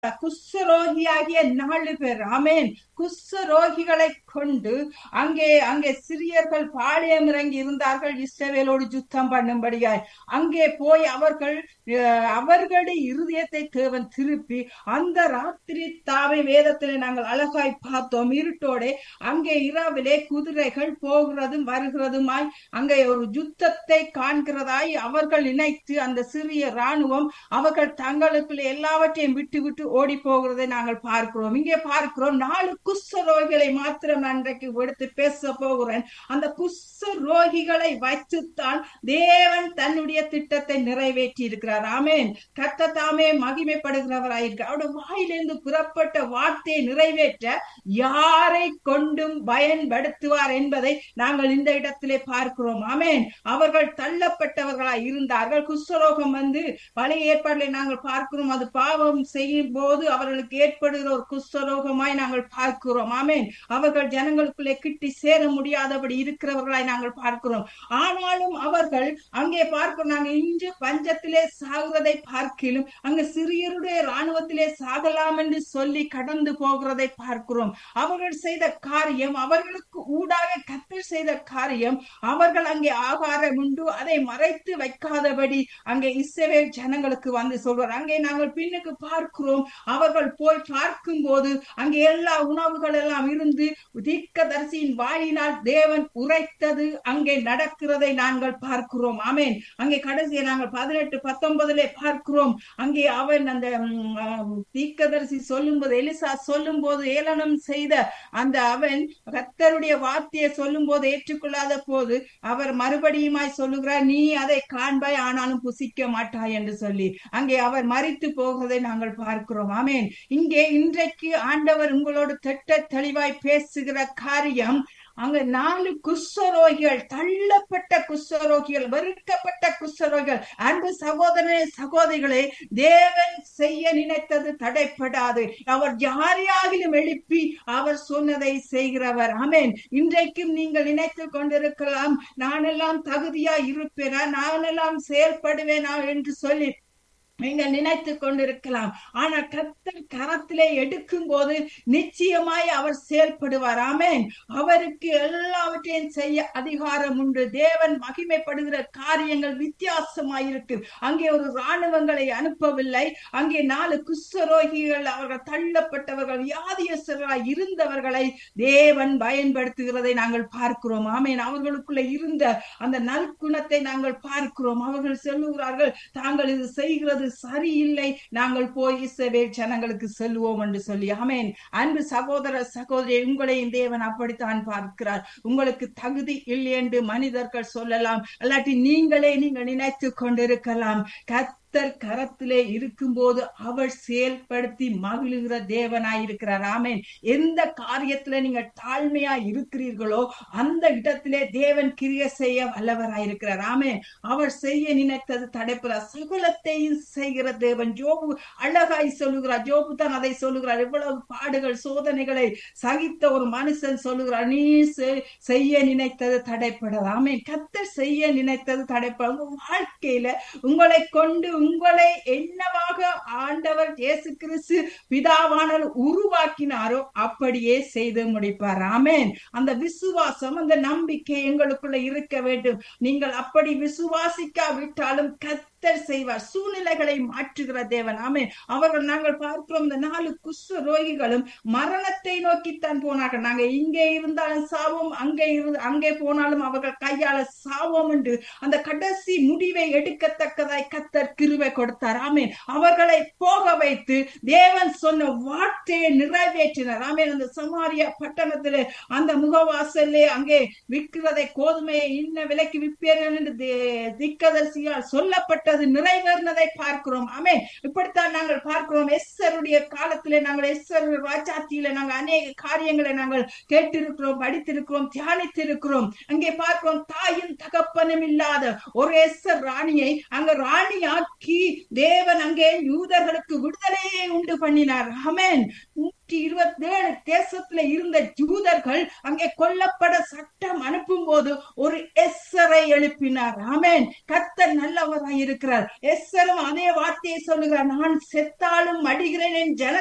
குஷ்டரோகியாகிய நாலு பேர் ஆமேன் குஷ்டரோகிகளை கொண்டு அங்கே அங்கே சிறியர்கள் பாளையம் இறங்கி இருந்தார்கள் இஸ்ரவேலோடு யுத்தம் பண்ணும்படியாய் அங்கே போய் அவர்கள் அஹ், அவர்களுடைய இருதயத்தை தேவன் திருப்பி அந்த ராத்திரி தாவை வேதத்திலே நாங்கள் அழகாய் பார்த்தோம் இருட்டோட அங்கே இரவிலே குதிரைகள் போகிறதும் வருகிறதுமாய் அங்கே ஒரு யுத்தத்தை காண்கிறதாய் அவர்கள் நினைத்து அந்த சிறிய ராணுவம் அவர்கள் தங்களுக்குள்ள எல்லாவற்றையும் விட்டு விட்டு ஓடி போகிறதை நாங்கள் பார்க்கிறோம் இங்கே பார்க்கிறோம் நாலு குஷ்ட ரோகிகளை மாத்திரம் நான் இன்றைக்கு எடுத்து பேச போகிறேன் அந்த குஷ்ட ரோகிகளை வைத்துத்தான் தேவன் தன்னுடைய திட்டத்தை நிறைவேற்றி இருக்கிறார் ஆமேன் கத்த தாமே மகிமைப்படுகிறவராயிருக்க அவருடைய வாயிலிருந்து புறப்பட்ட வார்த்தையை நிறைவேற்ற யாரை கொண்டும் பயன்படுத்துவார் என்பதை நாங்கள் இந்த இடத்திலே பார்க்கிறோம் ஆமேன் அவர்கள் தள்ளப்பட்டவர்களாய் இருந்தார்கள் குஷ்டரோகம் வந்து பழைய ஏற்பாடுல நாங்கள் பார்க்கிறோம் அது பாவம் செய்யும் போது அவர்களுக்கு ஏற்படுகிற ஒரு குஷ்டரோகமாய் நாங்கள் பார்க்கிறோம் ஆமேன் அவர்கள் ஜனங்களுக்குள்ளே கிட்டி சேர முடியாதபடி இருக்கிறவர்களாய் நாங்கள் பார்க்கிறோம் ஆனாலும் அவர்கள் அங்கே பார்க்கிறோம் நாங்கள் இன்று பஞ்சத்திலே சாகுறதை பார்க்கிலும் அங்கு சிறியருடைய ராணுவத்திலே சாகலாம் என்று சொல்லி கடந்து போகிறதை பார்க்கிறோம் அவர்கள் செய்த காரியம் அவர்களுக்கு ஊடாக கத்தர் செய்த காரியம் அவர்கள் அங்கே ஆகாரம் உண்டு அதை மறைத்து வைக்காதபடி அங்கே இஸ்ரவேல் ஜனங்களுக்கு வந்து சொல்வார் அங்கே நாங்கள் பின்னுக்கு பார்க்கிறோம் அவர்கள் போய் பார்க்கும் போது அங்கே எல்லா உணவுகள் எல்லாம் இருந்து தீர்க்கதரிசியின் வாயினால் தேவன் உரைத்தது அங்கே நடக்கிறதை நாங்கள் பார்க்கிறோம் ஆமேன் அங்கே கடைசியை நாங்கள் பதினெட்டு பத்தொன்பதுல பார்க்கிறோம் அங்கே அவன் அந்த ம், ஆம், தீர்க்கதரிசி சொல்லும்போது எலிசா சொல்லும் போது ஏளனம் செய்த அந்த அவன் கத்தருடைய வார்த்தையை சொல்லும் போது ஏற்றுக்கொள்ளாத போது அவர் மறுபடியுமாய் சொல்லுகிறார் நீ அதை காண்பாய் ஆனாலும் புசிக்க மாட்டாய் என்று சொல்லி அங்கே அவர் மறித்து போகிறதை நாங்கள் பார்க்கிறோம் ஆமேன் இங்கே இன்றைக்கு ஆண்டவர் உங்களோடு திட்ட தெளிவாய் பேசுகிற காரியம் அங்க நாலு குஷ்டரோகிகள் தள்ளப்பட்ட குஷ்டரோகிகள் வெறுக்கப்பட்ட குஷ்டரோகிகள் அன்பு சகோதரனே சகோதரிகளே தேவன் செய்ய நினைத்தது தடைப்படாது அவர் யாரையாகிலும் எழுப்பி அவர் சொன்னதை செய்கிறவர் ஆமென் இன்றைக்கும் நீங்கள் நினைத்துக் கொண்டிருக்கலாம் நானெல்லாம் தகுதியா இருப்பேனா நானெல்லாம் செயல்படுவேனா என்று சொல்லி நீங்கள் நினைத்துக் கொண்டிருக்கலாம் ஆனா கத்தர் கரத்திலே எடுக்கும் போது நிச்சயமாய் அவர் செயல்படுவார் ஆமென் அவருக்கு எல்லாவற்றையும் செய்ய அதிகாரம் உண்டு தேவன் மகிமைப்படுகிற காரியங்கள் வித்தியாசமாயிருக்கு அங்கே ஒரு ராணுவங்களை அனுப்பவில்லை அங்கே நாலு குஷ்டரோகிகள் அவர்கள் தள்ளப்பட்டவர்கள் வியாதியஸ்தர்களாய் இருந்தவர்களை தேவன் பயன்படுத்துகிறதை நாங்கள் பார்க்கிறோம் ஆமென் அவர்களுக்குள்ள இருந்த அந்த நற்குணத்தை நாங்கள் பார்க்கிறோம் அவர்கள் சொல்லுகிறார்கள் தாங்கள் இது செய்கிறது சரியில்லை நாங்கள் போய் இஸ்ரவேல் ஜனங்களுக்கு செல்வோம் என்று சொல்லி ஆமென் அன்பு சகோதர சகோதரி உங்களையும் தேவன் அப்படித்தான் பார்க்கிறார் உங்களுக்கு தகுதி இல்லை என்று மனிதர்கள் சொல்லலாம் அல்லாட்டி நீங்களே நீங்கள் நினைத்து கொண்டிருக்கலாம் கத் கர்த்தர் கரத்திலே இருக்கும்போது அவர் செயல்படுத்தி மகிழுகிற தேவனாயிருக்கிறார் ஆமேன் எந்த காரியத்துல நீங்க தாழ்மையா இருக்கிறீர்களோ அந்த இடத்திலே தேவன் கிரிய செய்ய வல்லவராயிருக்கிறார் ஆமேன் அவர் செய்ய நினைத்தது தடைப்புற சகலத்தையும் செய்கிற தேவன் ஜோபு அழகாய் சொல்லுகிறார் ஜோபு தான் அதை சொல்லுகிறார் எவ்வளவு பாடுகள் சோதனைகளை சகித்த ஒரு மனுஷன் சொல்லுகிறார் நீ செ- செய்ய நினைத்தது தடைப்படாது ஆமேன் கர்த்தர் செய்ய நினைத்தது தடைப்பட உங்க வாழ்க்கையில உங்களை கொண்டு உங்களை என்னவாக ஆண்டவர் இயேசு கிறிஸ்து பிதாவானவர் உருவாக்கினாரோ அப்படியே செய்து முடிப்பார் ஆமென் அந்த விசுவாசம் அந்த நம்பிக்கை எங்களுக்குள்ள இருக்க வேண்டும் நீங்கள் அப்படி விசுவாசிக்காவிட்டாலும் கத்தர் செய்வார் சூழ்நிலைகளை மாற்றுகிற தேவன் ஆமென் அவர்கள் நாங்கள் பார்க்கிறோம் இந்த நாலு குஷ்ட ரோகிகளும் மரணத்தை நோக்கித்தான் போனார்கள் நாங்க இங்கே இருந்தாலும் சாவோம் அங்கே இருந்து அங்கே போனாலும் அவர்கள் கையால சாவோம் என்று அந்த கடைசி முடிவை எடுக்கத்தக்கதாய் கத்தர் கிருவை கொடுத்தார் ஆமேன் அவர்களை போக வைத்து தேவன் சொன்ன வார்த்தையை நிறைவேற்றினார் ஆமேன் அந்த சமாரியா பட்டணத்திலே அந்த முகவாசல்லே அங்கே விற்கிறதை கோதுமையை இன்ன விலைக்கு விற்பேர்கள் என்று தே- திக்கதரிசியால் சொல்லப்பட்டது நிறைவேறினதை பார்க்கிறோம் ஆமே இப்படித்தான் நாங்கள் பார்க்கிறோம் எஸ்ஸருடைய காலத்திலே நாங்கள் எஸ்ஸர் ராஜாத்தியில நாங்கள் அநேக காரியங்களை நாங்கள் கேட்டிருக்கிறோம் படித்திருக்கிறோம் தியானித்திருக்கிறோம் அங்கே பார்க்கிறோம் தாயும் தகப்பனும் இல்லாத ஒரு எஸ்ஸர் ராணியை அங்க ராணியாக்கி தேவன் அங்கே யூதர்களுக்கு விடுதலையை உண்டு பண்ணினார் ஆமென் நூற்றி இருபத்தி ஏழு தேசத்துல இருந்த ஜூதர்கள் அங்கே கொல்லப்பட சட்டம் அனுப்பும் போது ஒரு எஸ்ஸரை எழுப்பினார் ஆமேன் கர்த்தர் நல்லவராய் இருக்கிறார் எஸ்ஸரும் அதே வார்த்தையை சொல்லுகிறார் நான் செத்தாலும் அடிகிறேன் என் ஜன